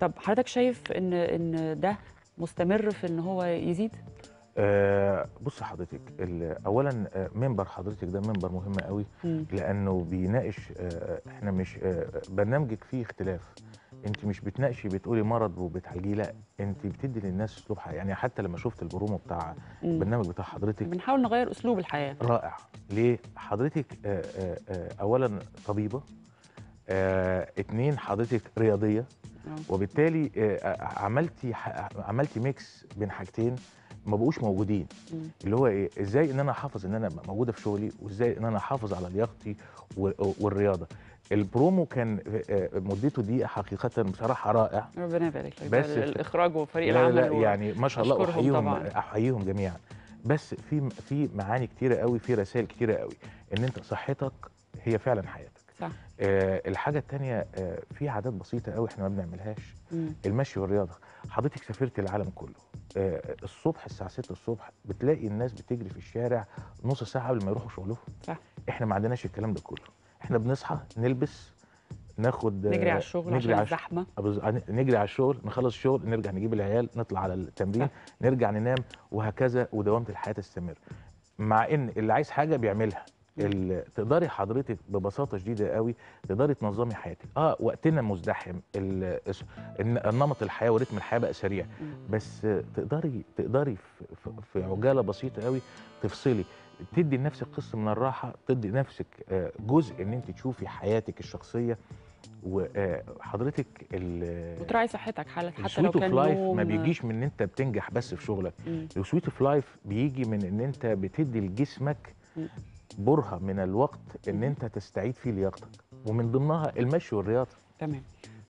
طب حضرتك شايف ان ان ده مستمر في ان هو يزيد آه بص حضرتك ال- اولا آه، منبر حضرتك ده منبر مهم قوي مم. لانه بيناقش آه، احنا مش آه، برنامجك فيه اختلاف انت مش بتناقشي بتقولي مرض وبتعالجيه لا انت بتدي للناس اسلوب حياه يعني حتى لما شفت البرومو بتاع مم. البرنامج بتاع حضرتك بنحاول نغير اسلوب الحياه رائع ليه حضرتك آه، آه، آه، اولا طبيبه آه، اتنين حضرتك رياضيه آه. وبالتالي آه، عملتي ح- عملتي ميكس بين حاجتين ما بقوش موجودين مم. اللي هو ايه ازاي ان انا احافظ ان انا أبقى موجوده في شغلي وازاي ان انا احافظ على لياقتي و- والرياضه البرومو كان آه، مدته دقيقه حقيقه بصراحه رائع ربنا يبارك لك بس ده في- الاخراج وفريق لا العمل لا و- يعني ما شاء الله أشكرهم احييهم طبعاً. احييهم جميعا بس في في معاني كتيره قوي في رسائل كتيره قوي ان انت صحتك هي فعلا حياتك صح آه الحاجه الثانيه آه في عادات بسيطه قوي احنا ما بنعملهاش مم. المشي والرياضه حضرتك سافرت العالم كله آه الصبح الساعه 6 الصبح بتلاقي الناس بتجري في الشارع نص ساعه قبل ما يروحوا شغلهم صح احنا ما عندناش الكلام ده كله احنا بنصحى نلبس ناخد نجري على آه، الشغل نجري عشان على الش- الزحمه أبز- نجري على الشغل نخلص الشغل نرجع نجيب العيال نطلع على التمرين صح. نرجع ننام وهكذا ودوامه الحياه تستمر مع ان اللي عايز حاجه بيعملها ال- تقدري حضرتك ببساطه شديده قوي تقدري تنظمي حياتك اه وقتنا مزدحم ال- الس- الن- النمط الحياه ورتم الحياه بقى سريع مم. بس تقدري تقدري في, في- في عجاله بسيطه قوي تفصلي تدي لنفسك قسط من الراحه تدي نفسك آه، جزء ان انت تشوفي حياتك الشخصيه وحضرتك وتراعي صحتك حالة حتى لو السويت اوف كان لايف نوم ما بيجيش من ان انت بتنجح بس في شغلك مم. السويت اوف لايف بيجي من ان انت بتدي لجسمك مم. برهه من الوقت ان مم. انت تستعيد فيه لياقتك ومن ضمنها المشي والرياضه تمام